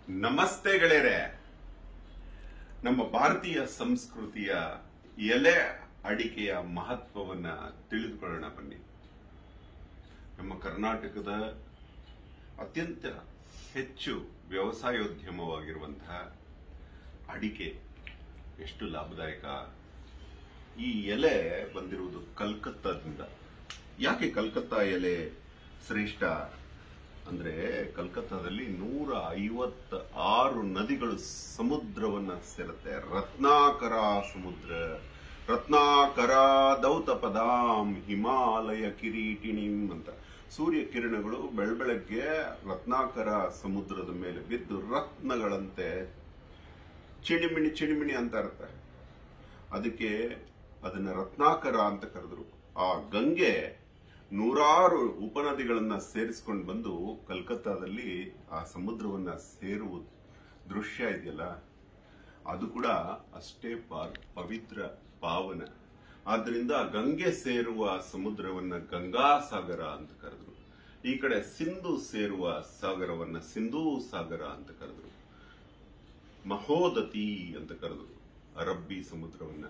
ನಮಸ್ತೆ ಗೆಳೆಯರೆ ನಮ್ಮ ಭಾರತೀಯ ಸಂಸ್ಕೃತಿಯ ಎಲೆ ಅಡಿಕೆಯ ಮಹತ್ವವನ್ನ ತಿಳಿದುಕೊಳ್ಳೋಣ ಬನ್ನಿ ನಮ್ಮ ಕರ್ನಾಟಕದ ಅತ್ಯಂತ ಹೆಚ್ಚು ವ್ಯವಸಾಯೋದ್ಯಮವಾಗಿರುವಂತಹ ಅಡಿಕೆ ಎಷ್ಟು ಲಾಭದಾಯಕ ಈ ಎಲೆ ಬಂದಿರುವುದು ಕಲ್ಕತ್ತಾದಿಂದ ಯಾಕೆ ಕಲ್ಕತ್ತಾ ಎಲೆ ಶ್ರೇಷ್ಠ ಅಂದ್ರೆ ಕಲ್ಕತ್ತಾದಲ್ಲಿ ನೂರ ಐವತ್ತ ಆರು ನದಿಗಳು ಸಮುದ್ರವನ್ನ ಸೇರುತ್ತೆ ರತ್ನಾಕರ ಸಮುದ್ರ ರತ್ನಾಕರ ದೌತ ಪದಾಂ ಹಿಮಾಲಯ ಕಿರೀಟಿಣಿಂ ಅಂತ ಸೂರ್ಯ ಕಿರಣಗಳು ಬೆಳಬೆಳಗ್ಗೆ ರತ್ನಾಕರ ಸಮುದ್ರದ ಮೇಲೆ ಬಿದ್ದು ರತ್ನಗಳಂತೆ ಚಿಣಿಮಿಣಿ ಚಿಣಿಮಿಣಿ ಅಂತ ಇರುತ್ತೆ ಅದಕ್ಕೆ ಅದನ್ನ ರತ್ನಾಕರ ಅಂತ ಕರೆದ್ರು ಆ ಗಂಗೆ ನೂರಾರು ಉಪನದಿಗಳನ್ನ ಸೇರಿಸ್ಕೊಂಡು ಬಂದು ಕಲ್ಕತ್ತಾದಲ್ಲಿ ಆ ಸಮುದ್ರವನ್ನ ಸೇರುವ ದೃಶ್ಯ ಇದೆಯಲ್ಲ ಅದು ಕೂಡ ಅಷ್ಟೇ ಪಾ- ಪವಿತ್ರ ಪಾವನ ಆದ್ರಿಂದ ಗಂಗೆ ಸೇರುವ ಸಮುದ್ರವನ್ನ ಗಂಗಾ ಸಾಗರ ಅಂತ ಕರೆದ್ರು ಈ ಕಡೆ ಸಿಂಧು ಸೇರುವ ಸಾಗರವನ್ನ ಸಿಂಧೂ ಸಾಗರ ಅಂತ ಕರೆದ್ರು ಮಹೋದತಿ ಅಂತ ಕರೆದ್ರು ಅರಬ್ಬಿ ಸಮುದ್ರವನ್ನ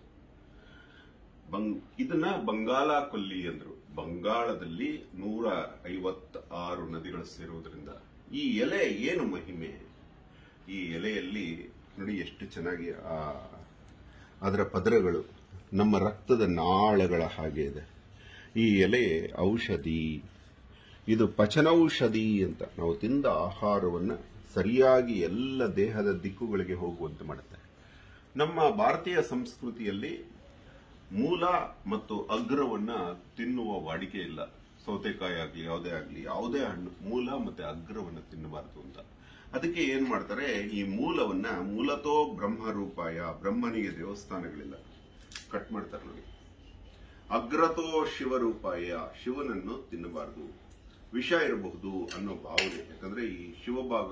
ಬಂಗ್ ಇದನ್ನ ಬಂಗಾಳ ಕೊಲ್ಲಿ ಅಂದ್ರು ಬಂಗಾಳದಲ್ಲಿ ನೂರ ಐವತ್ತ ಆರು ನದಿಗಳು ಸೇರುವುದರಿಂದ ಈ ಎಲೆ ಏನು ಮಹಿಮೆ ಈ ಎಲೆಯಲ್ಲಿ ನೋಡಿ ಎಷ್ಟು ಚೆನ್ನಾಗಿ ಆ ಅದರ ಪದರಗಳು ನಮ್ಮ ರಕ್ತದ ನಾಳಗಳ ಹಾಗೆ ಇದೆ ಈ ಎಲೆ ಔಷಧಿ ಇದು ಪಚನೌಷಧಿ ಅಂತ ನಾವು ತಿಂದ ಆಹಾರವನ್ನ ಸರಿಯಾಗಿ ಎಲ್ಲ ದೇಹದ ದಿಕ್ಕುಗಳಿಗೆ ಹೋಗುವಂತೆ ಮಾಡುತ್ತೆ ನಮ್ಮ ಭಾರತೀಯ ಸಂಸ್ಕೃತಿಯಲ್ಲಿ ಮೂಲ ಮತ್ತು ಅಗ್ರವನ್ನ ತಿನ್ನುವ ವಾಡಿಕೆ ಇಲ್ಲ ಸೌತೆಕಾಯಿ ಆಗ್ಲಿ ಯಾವುದೇ ಆಗ್ಲಿ ಯಾವುದೇ ಹಣ್ಣು ಮೂಲ ಮತ್ತೆ ಅಗ್ರವನ್ನ ತಿನ್ನಬಾರದು ಅಂತ ಅದಕ್ಕೆ ಏನ್ ಮಾಡ್ತಾರೆ ಈ ಮೂಲವನ್ನ ಮೂಲತೋ ಬ್ರಹ್ಮರೂಪಾಯ ಬ್ರಹ್ಮನಿಗೆ ದೇವಸ್ಥಾನಗಳಿಲ್ಲ ಕಟ್ ಮಾಡ್ತಾರೆ ನೋಡಿ ಅಗ್ರತೋ ಶಿವರೂಪಾಯ ಶಿವನನ್ನು ತಿನ್ನಬಾರದು ವಿಷ ಇರಬಹುದು ಅನ್ನೋ ಭಾವನೆ ಯಾಕಂದ್ರೆ ಈ ಶಿವಭಾಗ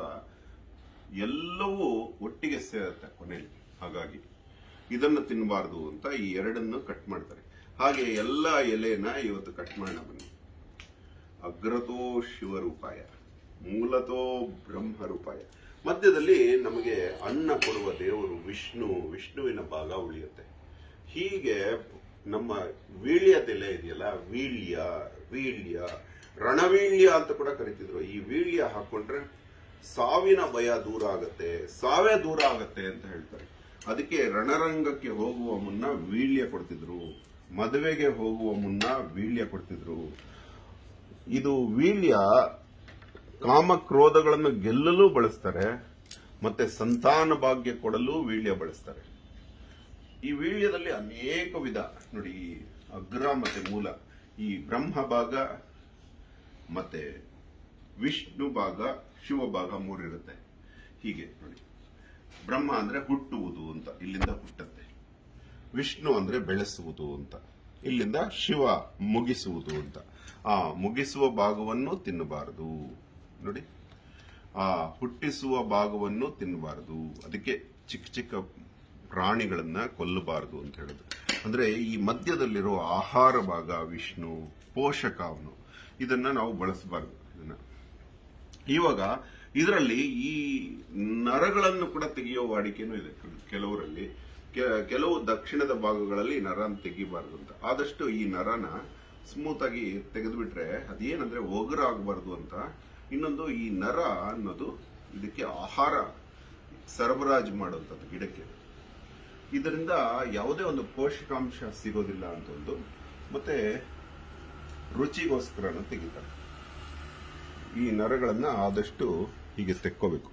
ಎಲ್ಲವೂ ಒಟ್ಟಿಗೆ ಸೇರುತ್ತೆ ಕೊನೆಯಲ್ಲಿ ಹಾಗಾಗಿ ಇದನ್ನು ತಿನ್ನಬಾರದು ಅಂತ ಈ ಎರಡನ್ನು ಕಟ್ ಮಾಡ್ತಾರೆ ಹಾಗೆ ಎಲ್ಲ ಎಲೆನ ಇವತ್ತು ಕಟ್ ಮಾಡೋಣ ಬನ್ನಿ ಅಗ್ರತೋ ಶಿವರೂಪಾಯ ಮೂಲತೋ ಬ್ರಹ್ಮರೂಪಾಯ ಮಧ್ಯದಲ್ಲಿ ನಮಗೆ ಅನ್ನ ಕೊಡುವ ದೇವರು ವಿಷ್ಣು ವಿಷ್ಣುವಿನ ಭಾಗ ಉಳಿಯುತ್ತೆ ಹೀಗೆ ನಮ್ಮ ವೀಳ್ಯದೆಲೆ ಇದೆಯಲ್ಲ ವೀಳ್ಯ ವೀಳ್ಯ ರಣವೀಳ್ಯ ಅಂತ ಕೂಡ ಕರಿತಿದ್ರು ಈ ವೀಳ್ಯ ಹಾಕೊಂಡ್ರೆ ಸಾವಿನ ಭಯ ದೂರ ಆಗತ್ತೆ ಸಾವೇ ದೂರ ಆಗತ್ತೆ ಅಂತ ಹೇಳ್ತಾರೆ ಅದಕ್ಕೆ ರಣರಂಗಕ್ಕೆ ಹೋಗುವ ಮುನ್ನ ವೀಳ್ಯ ಕೊಡ್ತಿದ್ರು ಮದುವೆಗೆ ಹೋಗುವ ಮುನ್ನ ವೀಳ್ಯ ಕೊಡ್ತಿದ್ರು ಇದು ವೀಳ್ಯ ಕಾಮಕ್ರೋಧಗಳನ್ನು ಗೆಲ್ಲಲು ಬಳಸ್ತಾರೆ ಮತ್ತೆ ಸಂತಾನ ಭಾಗ್ಯ ಕೊಡಲು ವೀಳ್ಯ ಬಳಸ್ತಾರೆ ಈ ವೀಳ್ಯದಲ್ಲಿ ಅನೇಕ ವಿಧ ನೋಡಿ ಈ ಅಗ್ರ ಮತ್ತೆ ಮೂಲ ಈ ಬ್ರಹ್ಮ ಭಾಗ ಮತ್ತೆ ವಿಷ್ಣು ಭಾಗ ಶಿವ ಭಾಗ ಮೂರಿರುತ್ತೆ ಹೀಗೆ ನೋಡಿ ಬ್ರಹ್ಮ ಅಂದ್ರೆ ಹುಟ್ಟುವುದು ಅಂತ ಇಲ್ಲಿಂದ ಹುಟ್ಟತ್ತೆ ವಿಷ್ಣು ಅಂದ್ರೆ ಬೆಳೆಸುವುದು ಅಂತ ಇಲ್ಲಿಂದ ಶಿವ ಮುಗಿಸುವುದು ಅಂತ ಆ ಮುಗಿಸುವ ಭಾಗವನ್ನು ತಿನ್ನಬಾರದು ನೋಡಿ ಆ ಹುಟ್ಟಿಸುವ ಭಾಗವನ್ನು ತಿನ್ನಬಾರದು ಅದಕ್ಕೆ ಚಿಕ್ಕ ಚಿಕ್ಕ ಪ್ರಾಣಿಗಳನ್ನ ಕೊಲ್ಲಬಾರದು ಅಂತ ಹೇಳುದು ಅಂದ್ರೆ ಈ ಮಧ್ಯದಲ್ಲಿರೋ ಆಹಾರ ಭಾಗ ವಿಷ್ಣು ಪೋಷಕ ಅವನು ಇದನ್ನ ನಾವು ಬಳಸಬಾರದು ಇದನ್ನ ಇವಾಗ ಇದರಲ್ಲಿ ಈ ನರಗಳನ್ನು ಕೂಡ ತೆಗೆಯೋ ವಾಡಿಕೆನೂ ಇದೆ ಕೆಲವರಲ್ಲಿ ಕೆ- ಕೆಲವು ದಕ್ಷಿಣದ ಭಾಗಗಳಲ್ಲಿ ನರ ತೆಗಿಬಾರದು ಅಂತ ಆದಷ್ಟು ಈ ನರನ ಸ್ಮೂತ್ ಆಗಿ ತೆಗೆದುಬಿಟ್ರೆ ಅದೇನಂದ್ರೆ ಒಗರ ಆಗಬಾರ್ದು ಅಂತ ಇನ್ನೊಂದು ಈ ನರ ಅನ್ನೋದು ಇದಕ್ಕೆ ಆಹಾರ ಸರಬರಾಜು ಮಾಡುವಂಥದ್ದು ಗಿಡಕ್ಕೆ ಇದರಿಂದ ಯಾವುದೇ ಒಂದು ಪೋಷಕಾಂಶ ಸಿಗೋದಿಲ್ಲ ಅಂತ ಒಂದು ಮತ್ತೆ ರುಚಿಗೋಸ್ಕರನ ತೆಗಿತಾರೆ ಈ ನರಗಳನ್ನ ಆದಷ್ಟು ಹೀಗೆ ತೆಕ್ಕೋಬೇಕು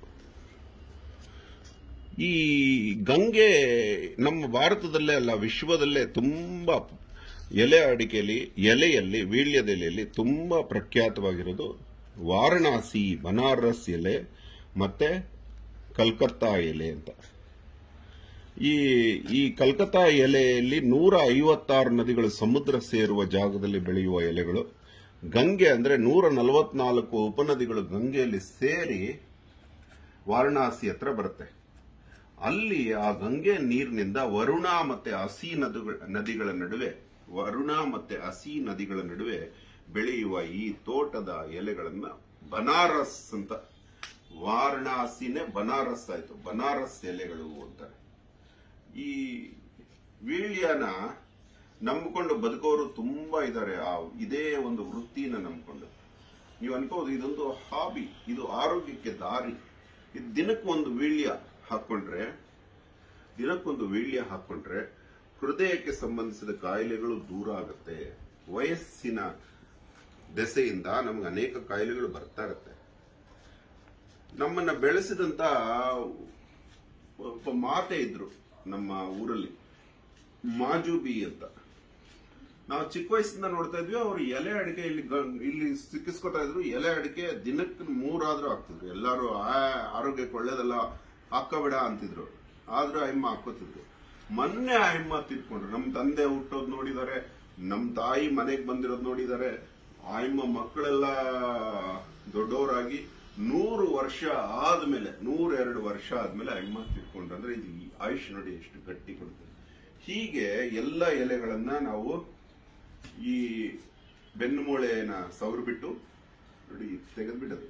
ಈ ಗಂಗೆ ನಮ್ಮ ಭಾರತದಲ್ಲೇ ಅಲ್ಲ ವಿಶ್ವದಲ್ಲೇ ತುಂಬಾ ಎಲೆ ಅಡಿಕೆಯಲ್ಲಿ ಎಲೆಯಲ್ಲಿ ವೀಳ್ಯದ ಎಲೆಯಲ್ಲಿ ತುಂಬಾ ಪ್ರಖ್ಯಾತವಾಗಿರೋದು ವಾರಣಾಸಿ ಬನಾರಸ್ ಎಲೆ ಮತ್ತೆ ಕಲ್ಕತ್ತಾ ಎಲೆ ಅಂತ ಈ ಈ ಕಲ್ಕತ್ತಾ ಎಲೆಯಲ್ಲಿ ನೂರ ಐವತ್ತಾರು ನದಿಗಳು ಸಮುದ್ರ ಸೇರುವ ಜಾಗದಲ್ಲಿ ಬೆಳೆಯುವ ಎಲೆಗಳು ಗಂಗೆ ಅಂದ್ರೆ ನೂರ ನಲವತ್ನಾಲ್ಕು ಉಪನದಿಗಳು ಗಂಗೆಯಲ್ಲಿ ಸೇರಿ ವಾರಣಾಸಿ ಹತ್ರ ಬರುತ್ತೆ ಅಲ್ಲಿ ಆ ಗಂಗೆ ನೀರಿನಿಂದ ವರುಣ ಮತ್ತೆ ಹಸಿ ನದಿಗಳ ನದಿಗಳ ನಡುವೆ ವರುಣ ಮತ್ತೆ ಹಸಿ ನದಿಗಳ ನಡುವೆ ಬೆಳೆಯುವ ಈ ತೋಟದ ಎಲೆಗಳನ್ನ ಬನಾರಸ್ ಅಂತ ವಾರಣಾಸಿನೇ ಬನಾರಸ್ ಆಯ್ತು ಬನಾರಸ್ ಎಲೆಗಳು ಅಂತಾರೆ ಈ ವೀಳ್ಯನ ನಂಬಿಕೊಂಡು ಬದುಕೋರು ತುಂಬಾ ಇದ್ದಾರೆ ಆ ಇದೇ ಒಂದು ವೃತ್ತಿನ ನಂಬಿಕೊಂಡು ನೀವು ಅನ್ಕೋದು ಇದೊಂದು ಹಾಬಿ ಇದು ಆರೋಗ್ಯಕ್ಕೆ ದಾರಿ ಇದು ದಿನಕ್ಕೆ ಒಂದು ವೀಳ್ಯ ಹಾಕೊಂಡ್ರೆ ದಿನಕ್ಕೊಂದು ವೀಳ್ಯ ಹಾಕೊಂಡ್ರೆ ಹೃದಯಕ್ಕೆ ಸಂಬಂಧಿಸಿದ ಕಾಯಿಲೆಗಳು ದೂರ ಆಗುತ್ತೆ ವಯಸ್ಸಿನ ದೆಸೆಯಿಂದ ನಮ್ಗೆ ಅನೇಕ ಕಾಯಿಲೆಗಳು ಬರ್ತಾ ಇರುತ್ತೆ ನಮ್ಮನ್ನ ಬೆಳೆಸಿದಂತ ಒಬ್ಬ ಮಾತೆ ಇದ್ರು ನಮ್ಮ ಊರಲ್ಲಿ ಮಾಜುಬಿ ಅಂತ ನಾವು ಚಿಕ್ಕ ವಯಸ್ಸಿಂದ ನೋಡ್ತಾ ಇದ್ವಿ ಅವ್ರು ಎಲೆ ಅಡಿಕೆ ಇಲ್ಲಿ ಗ- ಇಲ್ಲಿ ಸಿಕ್ಕಿಸ್ಕೊತಾ ಇದ್ರು ಎಲೆ ಅಡಿಕೆ ದಿನಕ್ಕೆ ಮೂರಾದ್ರೂ ಹಾಕ್ತಿದ್ರು ಎಲ್ಲಾರು ಆ ಆರೋಗ್ಯಕ್ಕೆ ಒಳ್ಳೇದಲ್ಲ ಹಾಕಬೇಡ ಅಂತಿದ್ರು ಆದ್ರೂ ಅಮ್ಮ ಹಾಕೋತಿದ್ರು ಮೊನ್ನೆ ಅಮ್ಮ ತಿರ್ಕೊಂಡ್ರು ನಮ್ ತಂದೆ ಹುಟ್ಟೋದ್ ನೋಡಿದ್ದಾರೆ ನಮ್ ತಾಯಿ ಮನೆಗೆ ಬಂದಿರೋದ್ ನೋಡಿದ್ದಾರೆ ಆಯಮ್ಮ ಮಕ್ಕಳೆಲ್ಲ ದೊಡ್ಡವರಾಗಿ ನೂರು ವರ್ಷ ಆದ್ಮೇಲೆ ನೂರೆರಡು ವರ್ಷ ಆದ್ಮೇಲೆ ಅಮ್ಮ ತಿರ್ಕೊಂಡ್ರು ಅಂದ್ರೆ ಇದು ಈ ಆಯುಷ್ ನೋಡಿ ಎಷ್ಟು ಗಟ್ಟಿ ಕೊಡುತ್ತೆ ಹೀಗೆ ಎಲ್ಲ ಎಲೆಗಳನ್ನ ನಾವು ಈ ಬೆನ್ನು ಮೂಳೆನ ಸವರು ಬಿಟ್ಟು ನೋಡಿ ತೆಗೆದ್ಬಿಡೋದು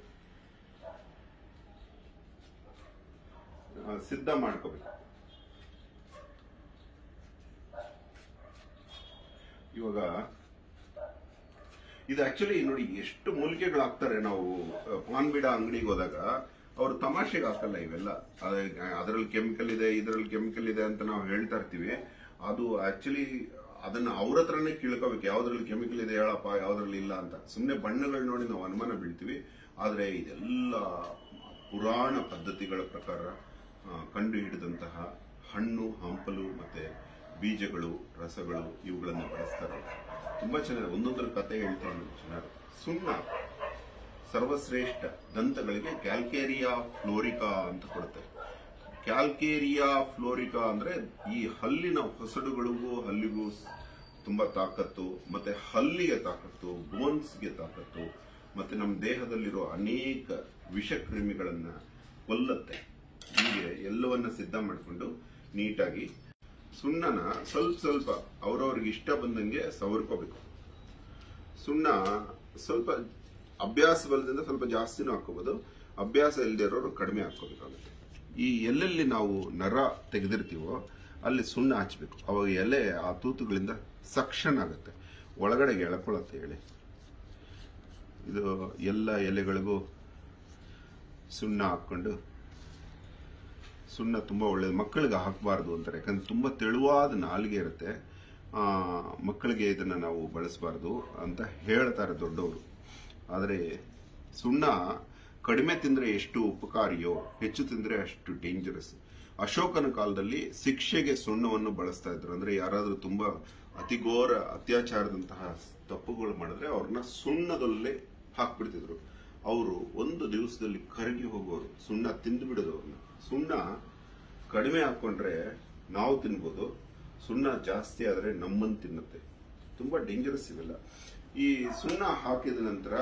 ಆ, ಸಿದ್ಧ ಮಾಡ್ಕೋಬೇಕು ಇವಾಗ ಇದು ಆಕ್ಚುಲಿ ನೋಡಿ ಎಷ್ಟು ಮೂಲಿಕೆಗಳು ಹಾಕ್ತಾರೆ ನಾವು ಆ, ಪಾನ್ ಬೀಡ ಅಂಗಡಿಗೆ ಹೋದಾಗ ಅವರು ತಮಾಷೆಗೆ ಹಾಕಲ್ಲ ಇವೆಲ್ಲ ಅದರಲ್ಲಿ ಕೆಮಿಕಲ್ ಇದೆ ಇದರಲ್ಲಿ ಕೆಮಿಕಲ್ ಇದೆ ಅಂತ ನಾವು ಹೇಳ್ತಾ ಇರ್ತೀವಿ ಅದು ಆಕ್ಚುಲಿ ಅದನ್ನ ಅವ್ರ ಹತ್ರನೇ ಕೇಳ್ಕೋಬೇಕು ಯಾವ್ದ್ರಲ್ಲಿ ಕೆಮಿಕಲ್ ಇದೆ ಹೇಳಪ್ಪ ಯಾವ್ದ್ರಲ್ಲಿ ಇಲ್ಲ ಅಂತ ಸುಮ್ಮನೆ ಬಣ್ಣಗಳು ನೋಡಿ ನಾವು ಅನುಮಾನ ಬೀಳ್ತೀವಿ ಆದ್ರೆ ಇದೆಲ್ಲ ಪುರಾಣ ಪದ್ಧತಿಗಳ ಪ್ರಕಾರ ಆ, ಕಂಡು ಹಿಡಿದಂತಹ ಹಣ್ಣು ಹಂಪಲು ಮತ್ತೆ ಬೀಜಗಳು ರಸಗಳು ಇವುಗಳನ್ನು ಬಳಸ್ತಾರೆ ತುಂಬಾ ಚೆನ್ನಾಗಿ ಒಂದೊಂದರ ಕತೆ ಹೇಳ್ತಾರೆ ನೋಡಿ ಚೆನ್ನಾಗಿ ಸುಣ್ಣ ಸರ್ವಶ್ರೇಷ್ಠ ದಂತಗಳಿಗೆ ಕ್ಯಾಲ್ಕೇರಿಯಾ ಫ್ಲೋರಿಕಾ ಅಂತ ಕೊಡುತ್ತೆ ಕ್ಯಾಲ್ಕೇರಿಯಾ ಫ್ಲೋರಿಕಾ ಅಂದ್ರೆ ಈ ಹಲ್ಲಿನ ಹೊಸಡುಗಳಿಗೂ ಹಲ್ಲಿಗೂ ಸ್- ತುಂಬಾ ತಾಕತ್ತು ಮತ್ತೆ ಹಲ್ಲಿಗೆ ತಾಕತ್ತು ಬೋನ್ಸ್ಗೆ ತಾಕತ್ತು ಮತ್ತೆ ನಮ್ಮ ದೇಹದಲ್ಲಿರೋ ಅನೇಕ ವಿಷಕ್ರಿಮಿಗಳನ್ನ ಕೊಲ್ಲತ್ತೆ ಹೀಗೆ ಎಲ್ಲವನ್ನ ಸಿದ್ಧ ಮಾಡಿಕೊಂಡು ನೀಟಾಗಿ ಸುಣ್ಣನ ಸ್ವಲ್ಪ ಸ್ವಲ್ಪ ಅವ್ರವ್ರಿಗೆ ಇಷ್ಟ ಬಂದಂಗೆ ಸವರ್ಕೋಬೇಕು ಸುಣ್ಣ ಸ್ವಲ್ಪ ಅಭ್ಯಾಸ ಬಲದಿಂದ ಸ್ವಲ್ಪ ಜಾಸ್ತಿನೂ ಹಾಕೋಬಹುದು ಅಭ್ಯಾಸ ಇಲ್ಲದೆ ಇರೋರು ಕಡಿಮೆ ಹಾಕೋಬೇಕಾಗುತ್ತೆ ಈ ಎಲ್ಲೆಲ್ಲಿ ನಾವು ನರ ತೆಗೆದಿರ್ತೀವೋ ಅಲ್ಲಿ ಸುಣ್ಣ ಹಚ್ಬೇಕು ಅವಾಗ ಎಲೆ ಆ ತೂತುಗಳಿಂದ ಸಕ್ಷನ್ ಆಗುತ್ತೆ ಒಳಗಡೆಗೆ ಎಳ್ಕೊಳತ್ತೆ ಎಳೆ ಇದು ಎಲ್ಲ ಎಲೆಗಳಿಗೂ ಸುಣ್ಣ ಹಾಕೊಂಡು ಸುಣ್ಣ ತುಂಬಾ ಒಳ್ಳೇದು ಮಕ್ಕಳಿಗೆ ಹಾಕಬಾರ್ದು ಅಂತಾರೆ ಯಾಕಂದ್ರೆ ತುಂಬಾ ತೆಳುವಾದ ನಾಲಿಗೆ ಇರುತ್ತೆ ಆ, ಮಕ್ಕಳಿಗೆ ಇದನ್ನ ನಾವು ಬಳಸಬಾರ್ದು ಅಂತ ಹೇಳ್ತಾರೆ ದೊಡ್ಡವರು ಆದರೆ ಸುಣ್ಣ ಕಡಿಮೆ ತಿಂದ್ರೆ ಎಷ್ಟು ಉಪಕಾರಿಯೋ ಹೆಚ್ಚು ತಿಂದ್ರೆ ಅಷ್ಟು ಡೇಂಜರಸ್ ಅಶೋಕನ ಕಾಲದಲ್ಲಿ ಶಿಕ್ಷೆಗೆ ಸುಣ್ಣವನ್ನು ಬಳಸ್ತಾ ಇದ್ರು ಅಂದ್ರೆ ಯಾರಾದ್ರೂ ತುಂಬಾ ಅತಿಘೋರ ಅತ್ಯಾಚಾರದಂತಹ ತಪ್ಪುಗಳು ಮಾಡಿದ್ರೆ ಅವ್ರನ್ನ ಸುಣ್ಣದಲ್ಲೇ ಹಾಕ್ಬಿಡ್ತಿದ್ರು ಅವರು ಒಂದು ದಿವಸದಲ್ಲಿ ಕರಗಿ ಹೋಗೋರು ಸುಣ್ಣ ತಿಂದು ಬಿಡೋದು ಅವ್ರನ್ನ ಸುಣ್ಣ ಕಡಿಮೆ ಹಾಕೊಂಡ್ರೆ ನಾವು ತಿನ್ಬೋದು ಸುಣ್ಣ ಜಾಸ್ತಿ ಆದ್ರೆ ನಮ್ಮನ್ನು ತಿನ್ನುತ್ತೆ ತುಂಬಾ ಡೇಂಜರಸ್ ಇವೆಲ್ಲ ಈ ಸುಣ್ಣ ಹಾಕಿದ ನಂತರ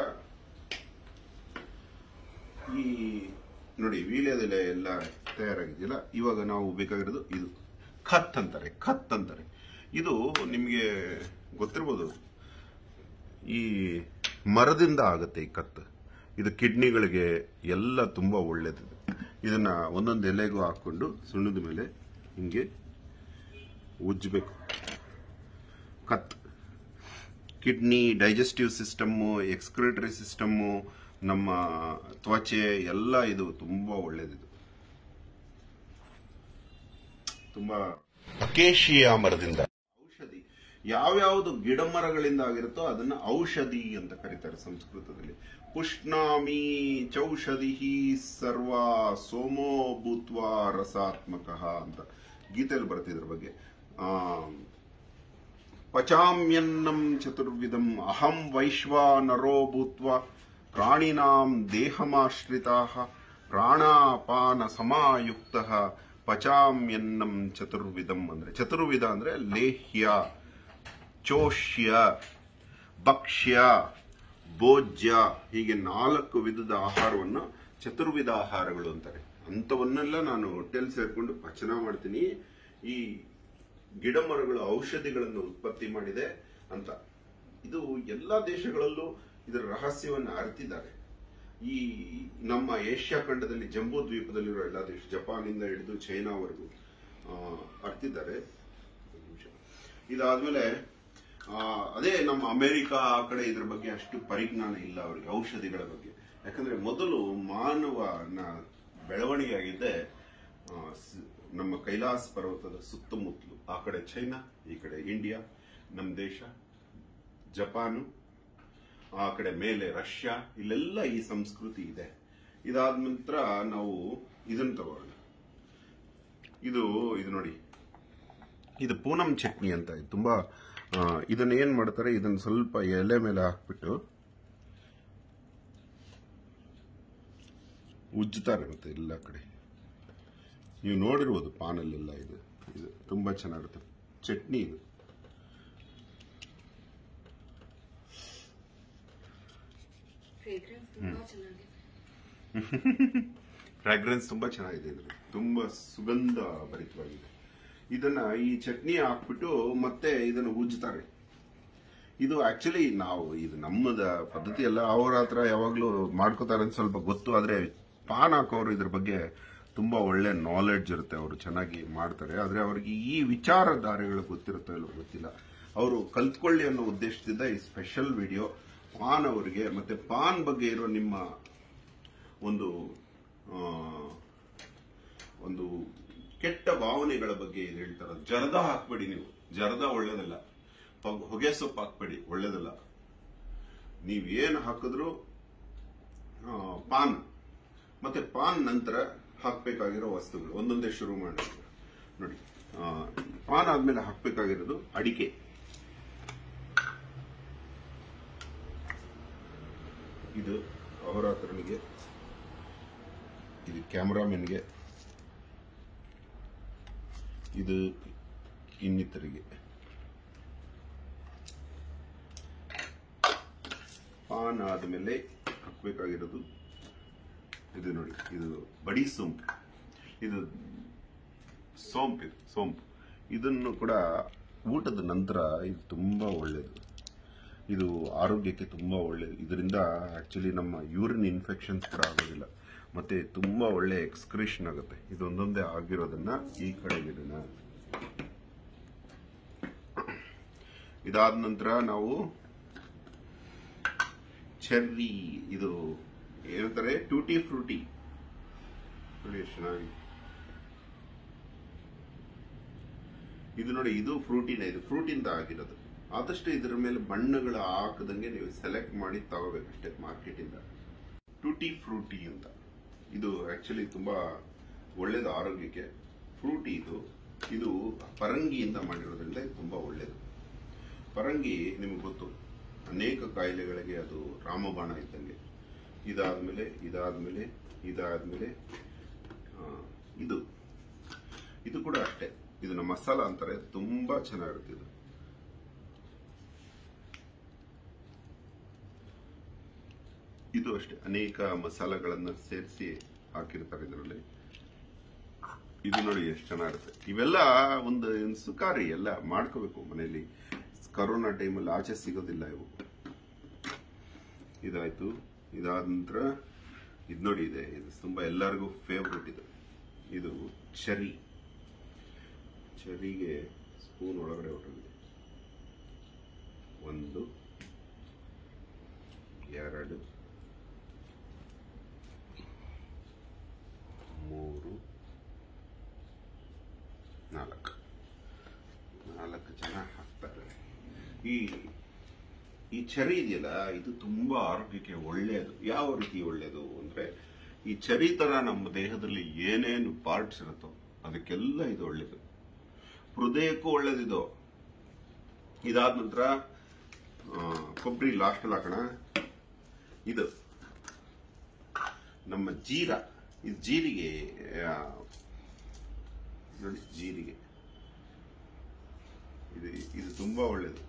ಈ ನೋಡಿ ವೀಳ್ಯದೆಲೆ ಎಲ್ಲ ತಯಾರಾಗಿದೆಯಲ್ಲ ಇವಾಗ ನಾವು ಬೇಕಾಗಿರೋದು ಇದು ಖತ್ ಅಂತಾರೆ ಖತ್ ಅಂತಾರೆ ಇದು ನಿಮಗೆ ಗೊತ್ತಿರ್ಬೋದು ಈ ಮರದಿಂದ ಆಗುತ್ತೆ ಈ ಕತ್ತು ಇದು ಕಿಡ್ನಿಗಳಿಗೆ ಎಲ್ಲ ತುಂಬಾ ಒಳ್ಳೇದು ಇದನ್ನ ಒಂದೊಂದು ಎಲೆಗೂ ಹಾಕೊಂಡು ಸುಣ್ಣದ ಮೇಲೆ ಹಿಂಗೆ ಉಜ್ಜಬೇಕು ಕತ್ kidney digestive system excretory system ನಮ್ಮ ತ್ವಚೆ ಎಲ್ಲ ಇದು ತುಂಬಾ ಒಳ್ಳೇದಿದು ತುಂಬಾ ಅಕೇಶಿಯ ಮರದಿಂದ ಔಷಧಿ ಯಾವ್ಯಾವುದು ಗಿಡ ಮರಗಳಿಂದ ಆಗಿರುತ್ತೋ ಅದನ್ನ ಔಷಧಿ ಅಂತ ಕರೀತಾರೆ ಸಂಸ್ಕೃತದಲ್ಲಿ ಪುಷ್ಣಾಮಿ ಚೌಷಧಿ ಸರ್ವ ಸೋಮೋ ಭೂತ್ವ ರಸಾತ್ಮಕ ಅಂತ ಗೀತೆಯಲ್ಲಿ ಬರ್ತಿದ್ರ ಬಗ್ಗೆ ಆ ಪಚಾಮ್ಯನ್ನಂ ಚತುರ್ವಿಧಂ ಅಹಂ ವೈಶ್ವಾನರೋ ಭೂತ್ವ ಪ್ರಾಣಿನಾಂ ದೇಹಮಾಶ್ರಿತಾ ಪ್ರಾಣಾಪಾನ ಸಮಾಯುಕ್ತ ಪಚಾಮ್ಯನ್ನಂ ಚತುರ್ವಿಧಂ ಅಂದ್ರೆ ಚತುರ್ವಿಧ ಅಂದ್ರೆ ಲೇಹ್ಯ ಚೋಷ್ಯ ಭಕ್ಷ್ಯ ಭೋಜ್ಯ ಹೀಗೆ ನಾಲ್ಕು ವಿಧದ ಆಹಾರವನ್ನು ಚತುರ್ವಿಧ ಆಹಾರಗಳು ಅಂತಾರೆ ಅಂಥವನ್ನೆಲ್ಲ ನಾನು ಹೊಟ್ಟೆಯಲ್ಲಿ ಸೇರ್ಕೊಂಡು ಪಚನ ಮಾಡ್ತೀನಿ ಈ ಗಿಡ ಮರಗಳು ಔಷಧಿಗಳನ್ನು ಉತ್ಪತ್ತಿ ಮಾಡಿದೆ ಅಂತ ಇದು ಎಲ್ಲಾ ದೇಶಗಳಲ್ಲೂ ಇದರ ರಹಸ್ಯವನ್ನು ಅರಿತಿದ್ದಾರೆ ಈ ನಮ್ಮ ಏಷ್ಯಾ ಖಂಡದಲ್ಲಿ ಜಂಬೂ ದ್ವೀಪದಲ್ಲಿರೋ ಎಲ್ಲ ದೇಶ ಜಪಾನಿಂದ ಹಿಡಿದು ಚೈನಾವರೆಗೂ ಆ, ಹರ್ತಿದ್ದಾರೆ ಒಂದ್ ನಿಮಿಷ. ಇದಾದ್ಮೇಲೆ ಆ, ಅದೇ ನಮ್ಮ ಅಮೆರಿಕ ಆ ಕಡೆ ಇದ್ರ ಬಗ್ಗೆ ಅಷ್ಟು ಪರಿಜ್ಞಾನ ಇಲ್ಲ ಅವರಿಗೆ ಔಷಧಿಗಳ ಬಗ್ಗೆ ಯಾಕಂದ್ರೆ ಮೊದಲು ಮಾನವನ ಬೆಳವಣಿಗೆ ಆಗಿದ್ದೆ ಆ, ಸ್- ನಮ್ಮ ಕೈಲಾಸ ಪರ್ವತದ ಸುತ್ತಮುತ್ತಲು ಆ ಕಡೆ ಚೈನಾ ಈ ಕಡೆ ಇಂಡಿಯಾ ನಮ್ಮ ದೇಶ ಜಪಾನು ಆ ಕಡೆ ಮೇಲೆ ರಷ್ಯಾ ಇಲ್ಲೆಲ್ಲ ಈ ಸಂಸ್ಕೃತಿ ಇದೆ ಇದಾದ ನಂತರ ನಾವು ಇದನ್ನ ತಗೋಣ ಇದು ಇದು ನೋಡಿ ಇದು ಪೂನಂ ಚಟ್ನಿ ಅಂತ ಇದು ತುಂಬಾ ಆ, ಇದನ್ನ ಏನ್ ಮಾಡ್ತಾರೆ ಇದನ್ನ ಸ್ವಲ್ಪ ಎಲೆ ಮೇಲೆ ಹಾಕ್ಬಿಟ್ಟು ಉಜ್ಜುತ್ತಾರೆ ಮತ್ತೆ ಎಲ್ಲ ಕಡೆ ನೀವು ನೋಡಿರ್ಬೋದು ಪಾನಲ್ಲೆಲ್ಲ ಇದು ಇದು ತುಂಬಾ ಚೆನ್ನಾಗಿರುತ್ತೆ ಚಟ್ನಿ ಇದು ಫ್ರೇಗ್ರೆನ್ಸ್ ತುಂಬಾ ಚೆನ್ನಾಗಿದೆ ಫ್ರಾಗ್ರೆನ್ಸ್ ತುಂಬಾ ಚೆನ್ನಾಗಿದೆ ಇದ್ರಲ್ಲಿ ತುಂಬಾ ಸುಗಂಧ ಭರಿತವಾಗಿದೆ ಇದನ್ನ ಈ ಚಟ್ನಿ ಹಾಕ್ಬಿಟ್ಟು ಮತ್ತೆ ಇದನ್ನ ಉಜ್ಜುತ್ತಾರೆ ಇದು ಆಕ್ಚುಲಿ ನಾವು ಇದು ನಮ್ಮದ ಪದ್ಧತಿ ಅಲ್ಲ ಅವ್ರ ಹತ್ರ ಯಾವಾಗ್ಲೂ ಮಾಡ್ಕೋತಾರೆ ಅಂತ ಸ್ವಲ್ಪ ಗೊತ್ತು ಆದ್ರೆ ಪಾನ್ ಹಾಕೋರು ಇದ್ರ ಬಗ್ಗೆ ತುಂಬಾ ಒಳ್ಳೆ ನಾಲೆಡ್ಜ್ ಇರುತ್ತೆ ಅವರು ಚೆನ್ನಾಗಿ ಮಾಡ್ತಾರೆ ಆದ್ರೆ ಅವ್ರಿಗೆ ಈ ವಿಚಾರಧಾರೆಗಳು ಗೊತ್ತಿರುತ್ತೋ ಇಲ್ಲೋ ಗೊತ್ತಿಲ್ಲ ಅವರು ಕಲ್ತ್ಕೊಳ್ಳಿ ಅನ್ನೋ ಉದ್ದೇಶದಿಂದ ಈ ಸ್ಪೆಷಲ್ ವಿಡಿಯೋ ಪಾನ್ ಅವರಿಗೆ ಮತ್ತೆ ಪಾನ್ ಬಗ್ಗೆ ಇರೋ ನಿಮ್ಮ ಒಂದು ಆ, ಒಂದು ಕೆಟ್ಟ ಭಾವನೆಗಳ ಬಗ್ಗೆ ಇದು ಹೇಳ್ತಾರೆ ಜರದ ಹಾಕ್ಬೇಡಿ ನೀವು ಜರದ ಒಳ್ಳೇದಲ್ಲ ಪ- ಹೊಗೆ ಸೊಪ್ಪು ಹಾಕ್ಬೇಡಿ ಒಳ್ಳೇದಲ್ಲ ನೀವೇನು ಹಾಕಿದ್ರು ಆ, ಪಾನ್ ಮತ್ತೆ ಪಾನ್ ನಂತರ ಹಾಕ್ಬೇಕಾಗಿರೋ ವಸ್ತುಗಳು ಒಂದೊಂದೇ ಶುರು ಮಾಡಿ ನೋಡಿ ಆ, ಪಾನ್ ಆದ್ಮೇಲೆ ಹಾಕ್ಬೇಕಾಗಿರೋದು ಅಡಿಕೆ ಇದು ಅಹೋರಾತ್ರನಿಗೆ ಇದು ಕ್ಯಾಮರಾಮನ್ಗೆ ಇದು ಇನ್ನಿತರಿಗೆ ಪಾನ್ ಆದಮೇಲೆ ಹಾಕ್ಬೇಕಾಗಿರೋದು ಇದು ನೋಡಿ ಇದು ಬಡಿ ಸೋಂಪು ಇದು ಸೋಂಪು ಇದು ಸೋಂಪು ಇದನ್ನು ಕೂಡ ಊಟದ ನಂತರ ಇದು ತುಂಬಾ ಒಳ್ಳೆಯದು ಇದು ಆರೋಗ್ಯಕ್ಕೆ ತುಂಬಾ ಒಳ್ಳೆಯದು ಇದರಿಂದ ಆಕ್ಚುಲಿ ನಮ್ಮ ಯೂರಿನ್ ಇನ್ಫೆಕ್ಷನ್ಸ್ ಕೂಡ ಆಗೋದಿಲ್ಲ ಮತ್ತೆ ತುಂಬಾ ಒಳ್ಳೆ ಎಕ್ಸ್ಕ್ರೇಷನ್ ಆಗುತ್ತೆ ಇದೊಂದೊಂದೇ ಆಗಿರೋದನ್ನ ಈ ಕಡೆಗೆ ಇಡೋಣ ಇದಾದ ನಂತರ ನಾವು ಚೆರ್ರಿ ಇದು ಏನಂತಾರೆ ಟೂಟಿ ಫ್ರೂಟಿ ನೋಡಿ ಎಷ್ಟು ಚೆನ್ನಾಗಿ ಇದು ನೋಡಿ ಇದು ಫ್ರೂಟಿನ ಇದು ಫ್ರೂಟಿಂದ ಆಗಿರೋದು ಆದಷ್ಟು ಇದರ ಮೇಲೆ ಬಣ್ಣಗಳ ಹಾಕದಂಗೆ ನೀವು ಸೆಲೆಕ್ಟ್ ಮಾಡಿ ತಗೋಬೇಕಷ್ಟೇ ಮಾರ್ಕೆಟ್ ಇಂದ ಟೂಟಿ ಫ್ರೂಟಿ ಅಂತ ಇದು ಆಕ್ಚುಲಿ ತುಂಬಾ ಒಳ್ಳೇದು ಆರೋಗ್ಯಕ್ಕೆ ಫ್ರೂಟಿ ಇದು ಇದು ಪರಂಗಿಯಿಂದ ಮಾಡಿರೋದ್ರಿಂದ ಇದು ತುಂಬಾ ಒಳ್ಳೇದು ಪರಂಗಿ ನಿಮ್ಗೆ ಗೊತ್ತು ಅನೇಕ ಕಾಯಿಲೆಗಳಿಗೆ ಅದು ರಾಮಬಾಣ ಇದ್ದಂಗೆ ಇದಾದ್ಮೇಲೆ ಇದಾದ್ಮೇಲೆ ಇದಾದ್ಮೇಲೆ ಆ, ಇದು ಇದು ಕೂಡ ಅಷ್ಟೇ ಇದನ್ನ ಮಸಾಲ ಅಂತಾರೆ ತುಂಬಾ ಚೆನ್ನಾಗಿರುತ್ತೆ ಇದು ಇದು ಅಷ್ಟೇ ಅನೇಕ ಮಸಾಲೆಗಳನ್ನ ಸೇರಿಸಿ ಹಾಕಿರ್ತಾರೆ ಇದರಲ್ಲಿ ಇದು ನೋಡಿ ಎಷ್ಟು ಚೆನ್ನಾಗಿರುತ್ತೆ ಇವೆಲ್ಲ ಒಂದು ಏನ್ ಸುಕಾರಿ ಎಲ್ಲ ಮಾಡ್ಕೋಬೇಕು ಮನೆಯಲ್ಲಿ ಕರೋನಾ ಟೈಮಲ್ಲಿ ಆಚೆ ಸಿಗೋದಿಲ್ಲ ಇವು ಇದಾಯ್ತು ಇದಾದ ನಂತರ ಇದು ನೋಡಿ ಇದೆ ಇದು ತುಂಬಾ ಎಲ್ಲರಿಗೂ ಫೇವ್ರೆಟ್ ಇದು ಇದು ಚರಿ ಚರಿಗೆ ಸ್ಪೂನ್ ಒಳಗಡೆ ಹೊರಗಿದೆ ಒಂದು ಎರಡು ಮೂರು ನಾಲ್ಕು ನಾಲ್ಕು ಜನ ಹಾಕ್ತಾರೆ ಈ ಈ ಚರಿ ಇದೆಯಲ್ಲ ಇದು ತುಂಬಾ ಆರೋಗ್ಯಕ್ಕೆ ಒಳ್ಳೆಯದು ಯಾವ ರೀತಿ ಒಳ್ಳೆಯದು ಅಂದ್ರೆ ಈ ಚರಿ ತರ ನಮ್ಮ ದೇಹದಲ್ಲಿ ಏನೇನು ಪಾರ್ಟ್ಸ್ ಇರುತ್ತೋ ಅದಕ್ಕೆಲ್ಲ ಇದು ಒಳ್ಳೇದು ಹೃದಯಕ್ಕೂ ಒಳ್ಳೇದಿದು ಇದಾದ ನಂತರ ಕೊಬ್ಬರಿ ಲಾಸ್ಟ್ ಹಾಕೋಣ ಇದು ನಮ್ಮ ಜೀರ ಇದು ಜೀರಿಗೆ ಆ, ನೋಡಿ ಜೀರಿಗೆ ಇದು ಇದು ತುಂಬಾ ಒಳ್ಳೇದು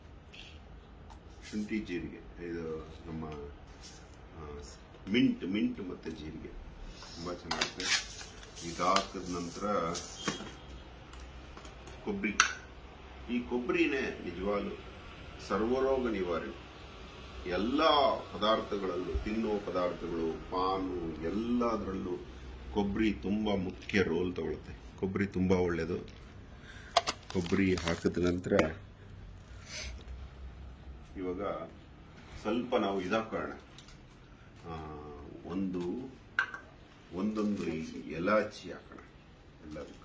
ಶುಂಠಿ ಜೀರಿಗೆ ಇದು ನಮ್ಮ ಆ, ಮಿಂಟ್ ಮಿಂಟ್ ಮತ್ತೆ ಜೀರಿಗೆ ತುಂಬಾ ಚೆನ್ನಾಗಿರುತ್ತೆ ಇದಾಕದ ನಂತರ ಕೊಬ್ಬರಿ ಈ ಕೊಬ್ಬರಿನೇ ನಿಜವಾಗ್ಲು ಸರ್ವರೋಗ ನಿವಾರಣೆ ಎಲ್ಲ ಪದಾರ್ಥಗಳಲ್ಲೂ ತಿನ್ನುವ ಪದಾರ್ಥಗಳು ಪಾನು ಎಲ್ಲದರಲ್ಲೂ ಕೊಬ್ಬರಿ ತುಂಬ ಮುಖ್ಯ ರೋಲ್ ತಗೊಳುತ್ತೆ ಕೊಬ್ಬರಿ ತುಂಬ ಒಳ್ಳೆಯದು ಕೊಬ್ಬರಿ ಹಾಕಿದ ನಂತರ ಇವಾಗ ಸ್ವಲ್ಪ ನಾವು ಇದಾಕೋಣ ಆ, ಒಂದು ಒಂದೊಂದು ಈ ಎಲಾಚಿ ಹಾಕೋಣ ಎಲ್ಲದಕ್ಕೂ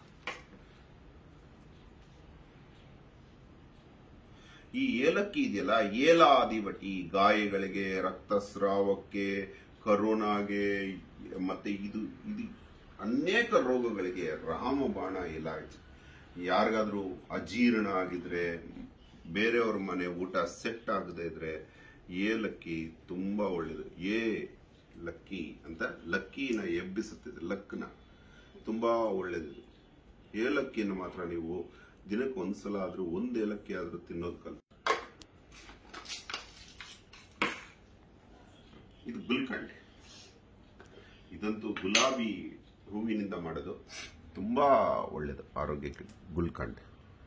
ಈ ಏಲಕ್ಕಿ ಇದೆಯಲ್ಲ ಏಲಾದಿವಟಿ ಗಾಯಗಳಿಗೆ ರಕ್ತಸ್ರಾವಕ್ಕೆ ಕರೋನಾಗೆ ಮತ್ತೆ ಇದು ಇದು ಅನೇಕ ರೋಗಗಳಿಗೆ ರಾಮಬಾಣ ಇಲಾಜ್ ಯಾರಿಗಾದ್ರೂ ಅಜೀರ್ಣ ಆಗಿದ್ರೆ ಬೇರೆಯವ್ರ ಮನೆ ಊಟ ಸೆಟ್ ಆಗದೆ ಇದ್ರೆ ಏಲಕ್ಕಿ ತುಂಬಾ ಒಳ್ಳೇದು ಏ ಲಕ್ಕಿ ಅಂತ ಲಕ್ಕಿನ ಎಬ್ಬಿಸುತ್ತದೆ ಲಕ್ನ ತುಂಬಾ ಒಳ್ಳೇದು ಏಲಕ್ಕಿಯನ್ನು ಮಾತ್ರ ನೀವು ದಿನಕ್ಕೆ ಒಂದ್ಸಲ ಆದ್ರೂ ಒಂದ್ ಏಲಕ್ಕಿ ಆದ್ರೂ ತಿನ್ನೋದು ಕಲ್ ಇದು ಗುಲ್ಕಂಡೆ ಇದಂತೂ ಗುಲಾಬಿ ಹೂವಿನಿಂದ ಮಾಡೋದು ತುಂಬಾ ಒಳ್ಳೇದು ಆರೋಗ್ಯಕ್ಕೆ ಗುಲ್ಕಂಡೆ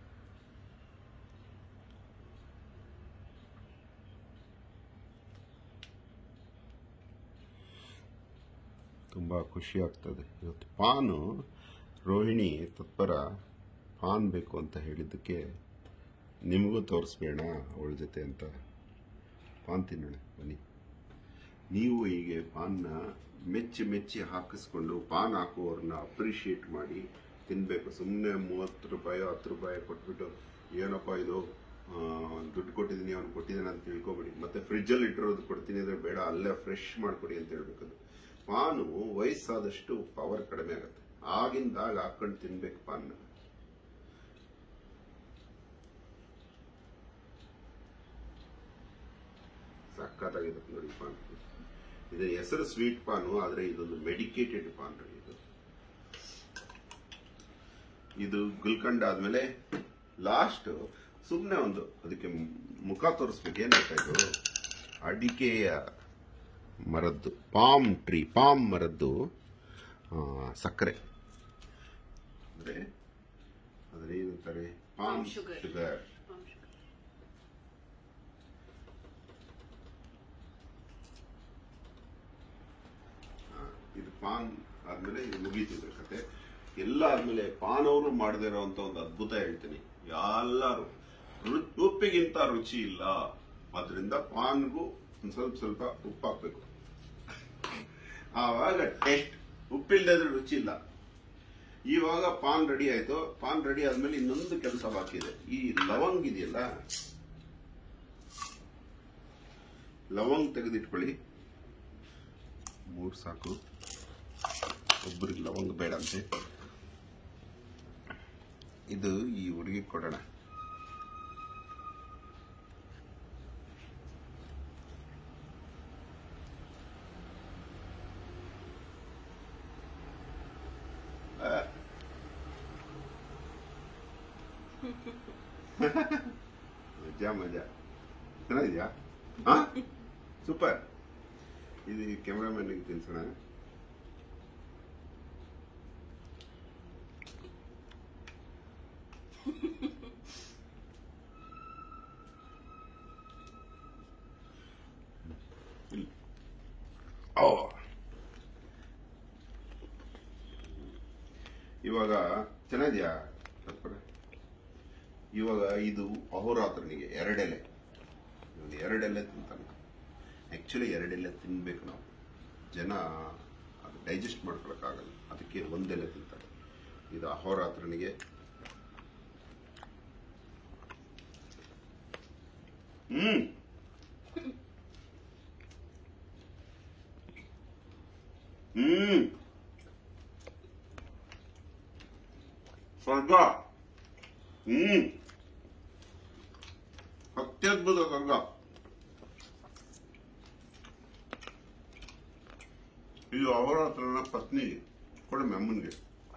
ತುಂಬ ಖುಷಿ ಆಗ್ತದೆ ಇವತ್ತು ಪಾನು ರೋಹಿಣಿ ತತ್ಪರ ಪಾನ್ ಬೇಕು ಅಂತ ಹೇಳಿದ್ದಕ್ಕೆ ನಿಮಗೂ ತೋರಿಸ್ಬೇಡ ಅವಳ ಜೊತೆ ಅಂತ ಪಾನ್ ತಿನ್ನೋಣ ಬನ್ನಿ ನೀವು ಹೀಗೆ ಪಾನ್ನ ಮೆಚ್ಚಿ ಮೆಚ್ಚಿ ಹಾಕಿಸ್ಕೊಂಡು ಪಾನ್ ಹಾಕುವವ್ರನ್ನ ಅಪ್ರಿಷಿಯೇಟ್ ಮಾಡಿ ತಿನ್ಬೇಕು ಸುಮ್ಮನೆ ಮೂವತ್ತು ರೂಪಾಯಿ ಹತ್ತು ರೂಪಾಯಿ ಕೊಟ್ಬಿಟ್ಟು ಏನಪ್ಪ ಇದು ಆ, ದುಡ್ಡು ಕೊಟ್ಟಿದ್ದೀನಿ ಅವ್ನು ಕೊಟ್ಟಿದ್ದಾನೆ ಅಂತ ತಿಳ್ಕೊಬೇಡಿ ಮತ್ತೆ ಫ್ರಿಜ್ಜಲ್ಲಿ ಇಟ್ಟಿರೋದು ಕೊಡ್ತೀನಿ ಅಂದ್ರೆ ಬೇಡ ಅಲ್ಲೇ ಫ್ರೆಶ್ ಮಾಡ್ಕೊಡಿ ಅಂತ ಹೇಳ್ಬೇಕದು ಪಾನು ವಯಸ್ಸಾದಷ್ಟು ಪವರ್ ಕಡಿಮೆ ಆಗುತ್ತೆ ಆಗಿಂದಾಗ ಹಾಕೊಂಡು ತಿನ್ಬೇಕು ಪಾನ್ನ ಸಕ್ಕತ್ತಾಗಿರುತ್ತೆ ನೋಡಿ ಪಾನ್ ಇದು ಹೆಸರು ಸ್ವೀಟ್ ಪಾನು ಆದ್ರೆ ಇದೊಂದು ಮೆಡಿಕೇಟೆಡ್ ಪಾನ್ ರೀ ಇದು ಇದು ಗುಲ್ಕಂಡ್ ಆದ್ಮೇಲೆ ಲಾಸ್ಟ್ ಸುಮ್ಮನೆ ಒಂದು ಅದಕ್ಕೆ ಮುಖ ತೋರಿಸ್ಬೇಕು ಏನ್ ಬೇಕಾಯ್ತು ಅಡಿಕೆಯ ಮರದ್ದು ಪಾಮ್ ಟ್ರೀ ಪಾಮ್ ಮರದ್ದು ಆ, ಸಕ್ಕರೆ ಅಂದ್ರೆ ಅದ್ರೇನಂತಾರೆ ಪಾಮ್ Palm sugar. ಶುಗರ್ ಇದು ಪಾನ್ ಆದ್ಮೇಲೆ ಇದು ಮುಗೀತಿದ್ರು ಕತೆ ಎಲ್ಲ ಆದ್ಮೇಲೆ ಪಾನ್ ಅವರು ಮಾಡದೇ ಇರೋಂತ ಒಂದು ಅದ್ಭುತ ಹೇಳ್ತೀನಿ ಎಲ್ಲರೂ ರು- ಉಪ್ಪಿಗಿಂತ ರುಚಿ ಇಲ್ಲ ಅದರಿಂದ ಪಾನ್ಗೂ ಒಂದ್ ಸ್ವಲ್ಪ ಸ್ವಲ್ಪ ಉಪ್ಪು ಹಾಕ್ಬೇಕು ಆವಾಗ ಟೇಸ್ಟ್ ಉಪ್ಪಿಲ್ಲದ್ರೆ ರುಚಿ ಇಲ್ಲ ಇವಾಗ ಪಾನ್ ರೆಡಿ ಆಯ್ತು ಪಾನ್ ರೆಡಿ ಆದ್ಮೇಲೆ ಇನ್ನೊಂದು ಕೆಲಸ ಬಾಕಿ ಇದೆ ಈ ಲವಂಗ್ ಇದೆಯಲ್ಲ ಲವಂಗ್ ತೆಗೆದಿಟ್ಕೊಳ್ಳಿ ಮೂರು ಸಾಕು ಒಬ್ಬರಿಗೆ ಲವಂಗ ಬೇಡ ಅಂತೆ ಇದು ಈ ಹುಡುಗಿ ಕೊಡೋಣ ಆ. ಮಜಾ ಮಜಾ ಚೆನ್ನಾಗಿದ್ಯಾ ಹಾ ಸೂಪರ್ ಇದು ಕ್ಯಾಮ್ರಾಮನ್ಗೆ ತಿನ್ಸೋಣ ಇಲ್ಲಿ. ಓ. ಇವಾಗ ಚೆನ್ನಾಗಿದ್ಯಾ ತಪ್ಪರೆ? ಇವಾಗ ಇದು ಅಹೋರಾತ್ರನಿಗೆ ಎರಡೆಲೆ ಇವನು ಎರಡೆಲೆ ತಿಂತಾನೆ ಆಕ್ಚುಲಿ ಎರಡೆಲೆ ತಿನ್ಬೇಕು ನಾವು ಜನ ಅದು ಡೈಜೆಸ್ಟ್ ಮಾಡ್ಕೊಳಕ್ಕಾಗಲ್ಲ ಅದಕ್ಕೆ ಒಂದೆಲೆ ತಿಂತಾರೆ ಇದು ಅಹೋರಾತ್ರನಿಗೆ ಹ್ಮ್ ಹ್ಮ್ ಸ್ವರ್ಗ ಹ್ಮ್ ಅತ್ಯದ್ಭುತ ಸ್ವರ್ಗ ಇದು ಅವರ ಹತ್ರನ ಪತ್ನಿಗೆ ಕೊಡಮೆ ಅಮ್ಮನಿಗೆ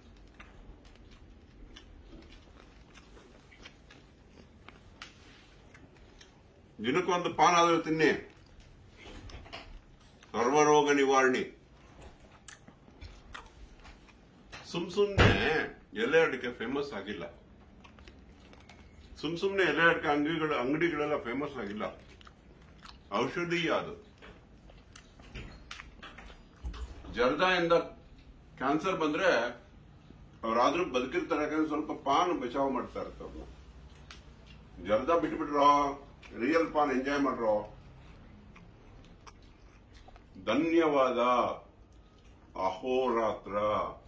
ದಿನಕ್ಕೊಂದು ಪಾನ್ ಆದರೂ ತಿನ್ನಿ ಸರ್ವರೋಗ ನಿವಾರಣೆ ಸುಮ್ ಸುಮ್ನೆ ಎಲೆ ಅಡಿಕೆ ಫೇಮಸ್ ಆಗಿಲ್ಲ ಸುಮ್ ಸುಮ್ನೆ ಎಲೆ ಅಡಿಕೆ ಅಂಗಡಿಗಳ ಅಂಗಡಿಗಳೆಲ್ಲ ಫೇಮಸ್ ಆಗಿಲ್ಲ ಔಷಧೀಯ ಅದು ಜರ್ದಾಯಿಂದ ಕ್ಯಾನ್ಸರ್ ಬಂದ್ರೆ ಅವ್ರಾದ್ರೂ ಬದುಕಿರ್ತಾರೆ ಯಾಕಂದ್ರೆ ಸ್ವಲ್ಪ ಪಾನ್ ಬಚಾವ್ ಮಾಡ್ತಾ ಇರ್ತಾರ ಜರ್ದ ಬಿಟ್ಬಿಟ್ರೋ ರಿಯಲ್ ಪಾನ್ ಎಂಜಾಯ್ ಮಾಡ್ರೋ ಧನ್ಯವಾದ ಅಹೋರಾತ್ರ